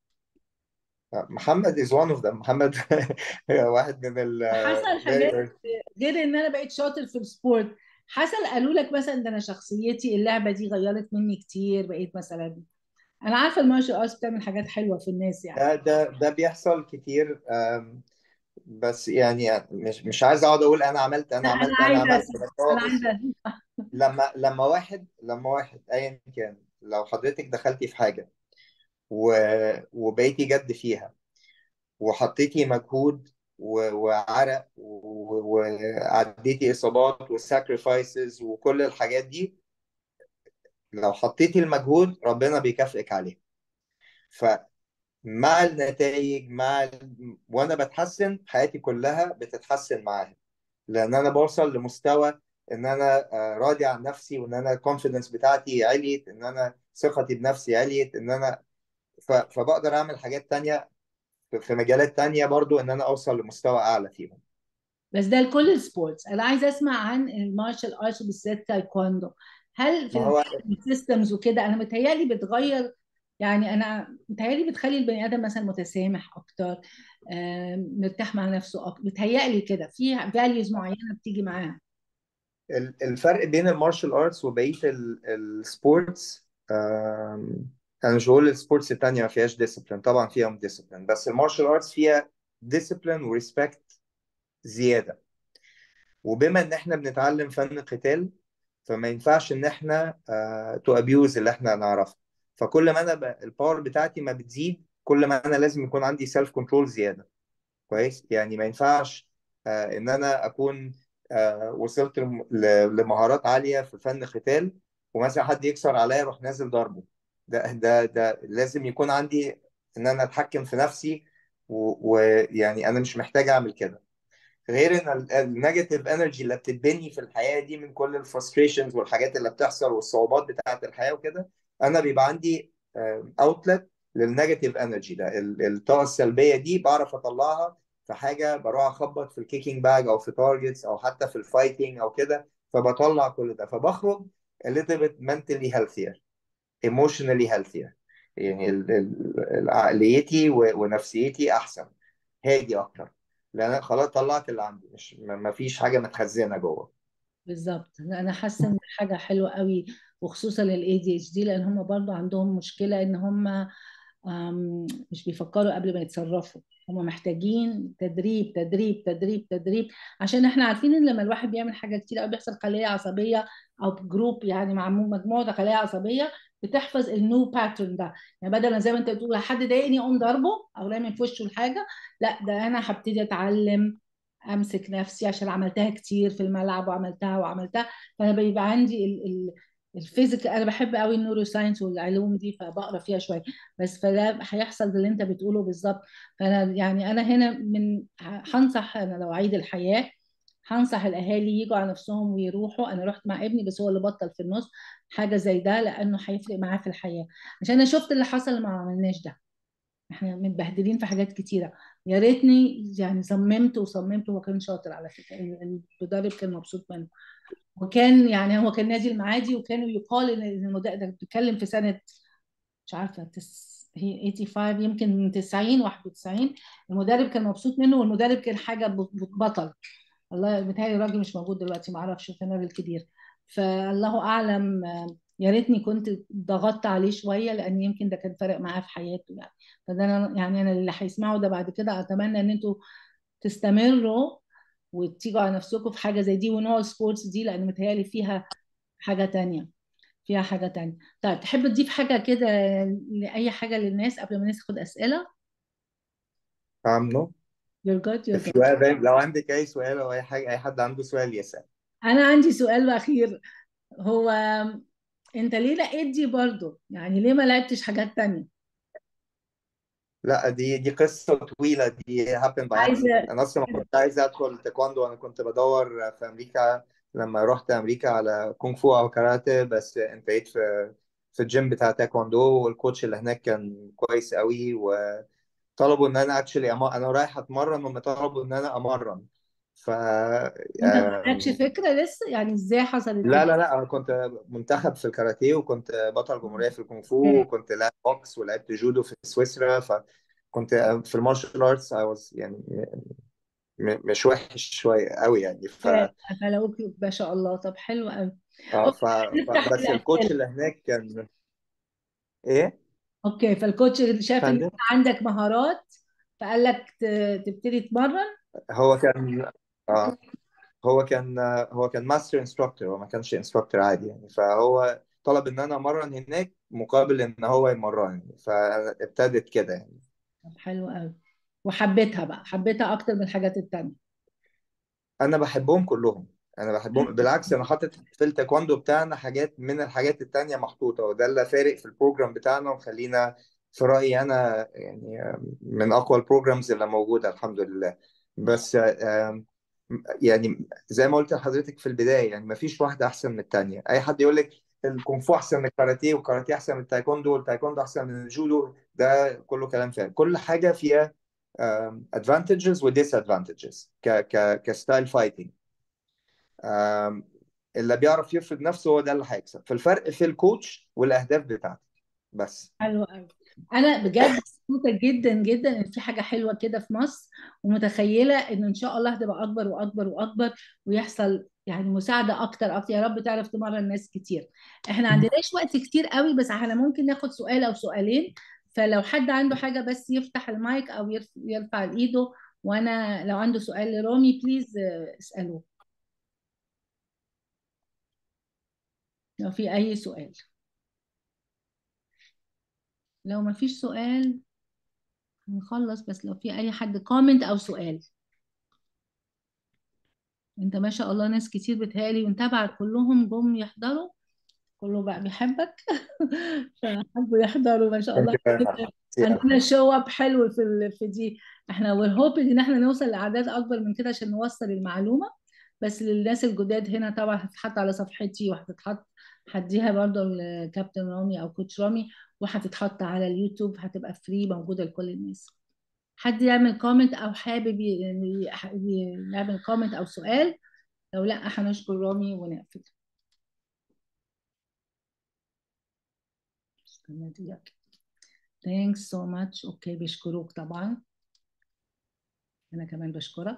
محمد is one of them محمد واحد من ال حصل very حاجات early غير ان انا بقيت شاطر في السبورت حصل قالوا لك مثلا ده انا شخصيتي اللعبه دي غيرت مني كتير بقيت مثلا انا عارفه المارشال ارتس بتعمل حاجات حلوه في الناس يعني ده ده ده بيحصل كتير أم، بس يعني مش مش عايز اقعد اقول انا عملت لا انا انا عملت انا عايزه عملت اسمع بس هو انا بص عايزه لما لما واحد لما واحد ايا كان لو حضرتك دخلتي في حاجه و... وبقيتي جد فيها وحطيتي مجهود و... وعرق و... وعديتي اصابات وساكريفايسز وكل الحاجات دي لو حطيتي المجهود ربنا بيكافئك عليه فمع النتائج مع ال... وانا بتحسن حياتي كلها بتتحسن معاها لان انا بوصل لمستوى ان انا آه، راضي عن نفسي وان انا الكونفيدنس بتاعتي عليت ان انا ثقتي بنفسي عليت ان انا ف... فبقدر اعمل حاجات تانية في في مجالات تانية برضو ان انا اوصل لمستوى اعلى فيهم بس ده لكل السبورتس انا عايزه اسمع عن المارشال ارتس وبالذات تايكوندو هل في ما هو السيستمز وكده انا متهيألي بتغير يعني انا متهيألي بتخلي البني ادم مثلا متسامح اكتر آم، مرتاح مع نفسه اكتر متهيألي كده في فاليوز معينه بتيجي معاها ال- الفرق بين المارشال ارتس وبقيه السبورتس انا مش بقول السبورتس التانية ما فيهاش ديسيبلين طبعا فيهم ديسيبلين بس المارشال ارتس فيها ديسيبلين وريسبكت زياده وبما ان احنا بنتعلم فن قتال فما ينفعش ان احنا تو ابيوز اللي احنا نعرفه فكل ما انا ب... الباور بتاعتي ما بتزيد كل ما انا لازم يكون عندي سيلف كنترول زياده كويس يعني ما ينفعش آه ان انا اكون آه وصلت لم- ل- لمهارات عاليه في فن قتال ومثلا حد يكسر عليا اروح نازل ضربه ده ده ده لازم يكون عندي ان انا اتحكم في نفسي و- ويعني انا مش محتاج اعمل كده غير ان النيجاتيف انرجي اللي بتتبني في الحياه دي من كل الفرستريشنز والحاجات اللي بتحصل والصعوبات بتاعه الحياه وكده انا بيبقى عندي اوتلت للنيجاتيف انرجي ده ال- الطاقه السلبيه دي بعرف اطلعها في حاجه بروح اخبط في الكيكينج باج او في تارجتس او حتى في الفايتنج او كده فبطلع كل ده فبخرج a little bit mentally healthier emotionally healthier يعني ال- ال- عقليتي و- ونفسيتي احسن هادي اكتر لان انا خلاص طلعت اللي عندي مش ما ما فيش حاجه متخزنه جوه بالظبط انا حاسه ان حاجه حلوه قوي وخصوصا للاي دي اتش دي لان هم برضو عندهم مشكله ان هم آم، مش بيفكروا قبل ما يتصرفوا هم محتاجين تدريب تدريب تدريب تدريب عشان احنا عارفين ان لما الواحد بيعمل حاجه كتير او بيحصل خليه عصبيه او جروب يعني مع مجموعه خلايا عصبيه بتحفظ النو باترن ده يعني بدل ما زي ما انت بتقول حد ضايقني اقوم ضربه او رامي في وشه الحاجه لا ده انا هبتدي اتعلم امسك نفسي عشان عملتها كتير في الملعب وعملتها وعملتها فانا بيبقى عندي ال ال الفيزيك انا بحب قوي النورو ساينس والعلوم دي فبقرا فيها شويه بس فده هيحصل اللي انت بتقوله بالظبط فانا يعني انا هنا من هنصح انا لو عيد الحياه هنصح الاهالي يجوا على نفسهم ويروحوا انا رحت مع ابني بس هو اللي بطل في النص حاجه زي ده لانه هيفرق معاه في الحياه عشان انا شفت اللي حصل ما عملناش ده احنا متبهدلين في حاجات كتيره يا ريتني يعني صممت وصممت هو كان شاطر على فكره المدرب كان مبسوط منه وكان يعني هو كان نادي المعادي وكانوا يقال ان المدرب ده بيتكلم في سنه مش عارفه تس... هي 85 يمكن من 90 91 المدرب كان مبسوط منه والمدرب كان حاجه ب- بطل الله متهيألي الراجل مش موجود دلوقتي ما اعرفش في النادي الكبير فالله اعلم آه، يا ريتني كنت ضغطت عليه شويه لان يمكن ده كان فارق معاه في حياته يعني فده أنا يعني انا اللي هيسمعوا ده بعد كده اتمنى ان انتوا تستمروا وتيجوا على نفسكم في حاجه زي دي ونوع السبورتس دي لان متهيألي فيها حاجه تانية فيها حاجه تانية طيب تحب تضيف حاجه كده لاي حاجه للناس قبل ما ناخد اسئله عامله you're good you're if good you have لو عندك اي سؤال او اي حاجه اي حد عنده سؤال يسأل انا عندي سؤال اخير هو انت ليه لقيت دي برضو يعني ليه ما لعبتش حاجات تانية لا دي دي قصه طويله دي happen by عايزه accident انا اصلا ما كنت عايز ادخل تايكوندو انا كنت بدور في امريكا لما رحت امريكا على كونغ فو او كاراتيه بس انتهيت في في الجيم بتاع تايكوندو والكوتش اللي هناك كان كويس قوي وطلبوا ان انا اكشلي انا رايح اتمرن هم طلبوا ان انا امرن ف انت ما عندكش فكره لسه يعني ازاي حصلت لا دي لا لا انا كنت منتخب في الكاراتيه وكنت بطل جمهوريه في الكونغ فو وكنت لاعب بوكس ولعبت جودو في سويسرا فكنت في المارشال ارتس I was يعني م- مش وحش شويه قوي يعني ف فلو ما شاء الله طب حلو قوي اه اوكي ف... ف... نفتح بس الكوتش الاسئله اللي هناك كان ايه اوكي فالكوتش شاف ان فندم انت عندك مهارات فقال لك ت- تبتدي تتمرن هو كان اه هو كان هو كان ماستر انستراكتور هو ما كانش انستراكتور عادي يعني فهو طلب ان انا امرن هناك مقابل ان هو يمرنني فابتدت كده يعني طب حلو قوي وحبيتها بقى حبيتها اكتر من الحاجات التانية انا بحبهم كلهم انا بحبهم بالعكس انا حاطط في التايكوندو بتاعنا حاجات من الحاجات التانية محطوطة وده اللي فارق في البروجرام بتاعنا ومخلينا في رأيي انا يعني من اقوى البروجرامز اللي موجودة الحمد لله بس آم، يعني زي ما قلت لحضرتك في البداية يعني مفيش واحدة احسن من التانية اي حد يقول لك الكونغ فو احسن من الكاراتيه والكاراتيه احسن من التايكوندو والتايكوندو احسن من الجودو ده كله كلام فارغ كل حاجة فيها um, advantages و disadvantages ك ك كستايل فايتنج um, اللي بيعرف يفرض نفسه هو ده اللي هيكسب فالفرق في الكوتش والاهداف بتاعتك بس حلو قوي انا بجد مبسوطه جدا جدا ان في حاجه حلوه كده في مصر ومتخيله ان ان شاء الله هتبقى اكبر واكبر واكبر ويحصل يعني مساعده اكتر اكتر يا رب تعرف تمرن ناس كتير احنا عندناش وقت كتير قوي بس احنا ممكن ناخد سؤال او سؤالين فلو حد عنده حاجه بس يفتح المايك او يرف- يرفع ايده وانا لو عنده سؤال لرامي بليز آه، اسالوه لو في اي سؤال لو ما فيش سؤال هنخلص بس لو في اي حد كومنت او سؤال انت ما شاء الله ناس كتير بتهالي ومتابعة كلهم جم يحضروا كله بقى بيحبك فحبوا يحضروا ما شاء Thank الله you very much. عندنا شو اب حلو في ال- في دي احنا وير هوبينج ان احنا نوصل لاعداد اكبر من كده عشان نوصل المعلومة بس للناس الجداد هنا طبعا هتتحط على صفحتي وهتتحط هديها برضه لكابتن رامي او كوتش رامي وهتتحط على اليوتيوب هتبقى فري موجودة لكل الناس حد يعمل كومنت او حابب ي- ي- ي- يعمل كومنت او سؤال لو لا هنشكر رامي ونقفل استنى دقيقة. thanks so much اوكي بيشكروك طبعا انا كمان بشكرك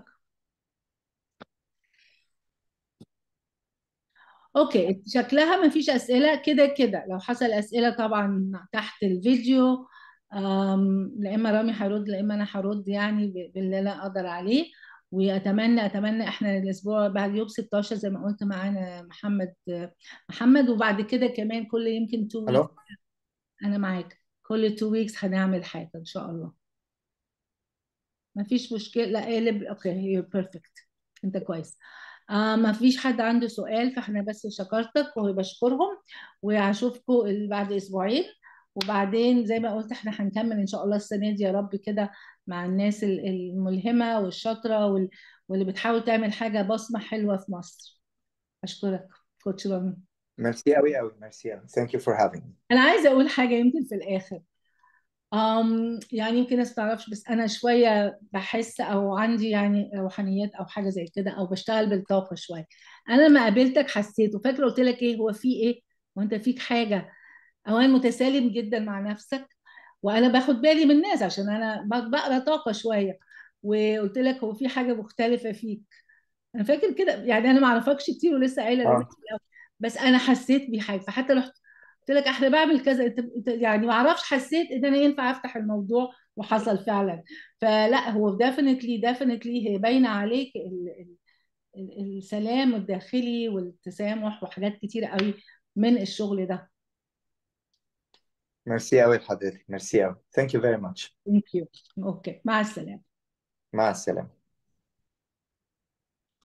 اوكي شكلها ما فيش اسئله كده كده لو حصل اسئله طبعا تحت الفيديو أم، لا اما رامي هيرد لا اما انا هرد يعني ب- باللي انا اقدر عليه واتمنى اتمنى احنا الاسبوع بعد يوم 16 زي ما قلت معانا محمد محمد وبعد كده كمان كل يمكن 2 ويكس الو انا معاك كل 2 ويكس هنعمل حاجه ان شاء الله ما فيش مشكله لا قالب اوكي هي بيرفكت انت كويس آه ما فيش حد عنده سؤال فاحنا بس شكرتك وبشكرهم وهشوفكم ال- بعد اسبوعين وبعدين زي ما قلت احنا هنكمل ان شاء الله السنه دي يا رب كده مع الناس ال- الملهمه والشاطره وال- واللي بتحاول تعمل حاجه بصمه حلوه في مصر اشكرك كوتش رامي ميرسي قوي قوي ميرسي قوي thank you for having me انا عايزه اقول حاجه يمكن في الاخر أم يعني يمكن الناس تعرفش بس أنا شوية بحس أو عندي يعني روحانيات أو حاجة زي كده أو بشتغل بالطاقة شوية أنا لما قابلتك حسيت وفاكرة قلت لك إيه هو في إيه وأنت فيك حاجة أو أنا متسالم جدا مع نفسك وأنا باخد بالي من الناس عشان أنا ب- بقرا طاقة شوية وقلت لك هو في حاجة مختلفة فيك أنا فاكر كده يعني أنا ما أعرفكش كتير ولسه قايلة لنفسي اه الأول. بس أنا حسيت بحاجة فحتى رحت قلت لك احنا بعمل كذا انت أنت- يعني ما اعرفش حسيت ان انا ينفع افتح الموضوع وحصل فعلا فلا هو ديفنتلي ديفنتلي هي باينه عليك ال ال ال السلام الداخلي والتسامح وحاجات كتيره قوي من الشغل ده ميرسي قوي لحضرتك ميرسي قوي thank you very much ثانك يو اوكي مع السلامه مع السلامة